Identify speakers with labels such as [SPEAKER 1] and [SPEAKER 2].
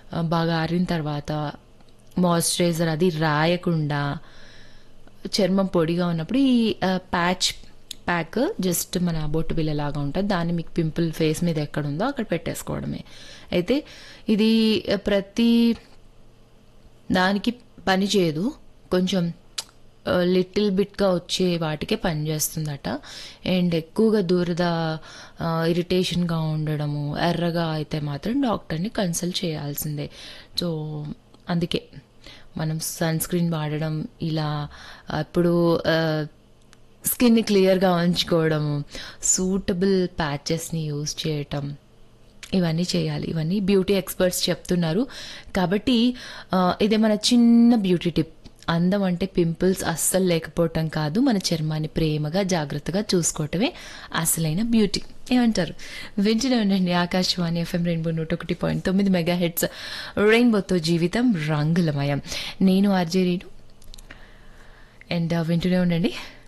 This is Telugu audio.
[SPEAKER 1] ఆ, బాగా ఆరిన తర్వాత మాయిశ్చరైజర్ అది రాయకుండా చర్మం పొడిగా ఉన్నప్పుడు ఈ ప్యాచ్ ప్యాక్ జస్ట్ మన బొట్టు బిల్లలాగా ఉంటుంది దాన్ని మీకు పింపుల్ ఫేస్ మీద ఎక్కడ ఉందో అక్కడ పెట్టేసుకోవడమే అయితే ఇది ఆ, ప్రతి దానికి పని చేయదు కొంచెం లిటిల్ బిట్గా వచ్చే వాటికే పనిచేస్తుందట అండ్ ఎక్కువగా దురద ఇరిటేషన్గా ఉండడము ఎర్రగా అయితే మాత్రం డాక్టర్ని కన్సల్ట్ చేయాల్సిందే సో అందుకే మనం సన్ స్క్రీన్ వాడడం ఇలా అప్పుడు స్కిన్ని క్లియర్గా ఉంచుకోవడము సూటబుల్ ప్యాచెస్ని యూజ్ చేయటం ఇవన్నీ చేయాలి ఇవన్నీ బ్యూటీ ఎక్స్పర్ట్స్ చెప్తున్నారు కాబట్టి ఆ, ఇదే మన చిన్న బ్యూటీ టిప్ అందం అంటే పింపుల్స్ అస్సలు లేకపోవటం కాదు మన చర్మాన్ని ప్రేమగా జాగ్రత్తగా చూసుకోవటమే అసలైన బ్యూటీ ఏమంటారు వింటూనే ఉండండి ఆకాశవాణి ఎఫ్ఎం రెయిన్బో నూట ఒకటి పాయింట్ తొమ్మిది మెగా హెడ్స్ రెయిన్బోతో జీవితం రంగులమయం నేను ఆర్జే రీను అండ్ వింటూనే ఉండండి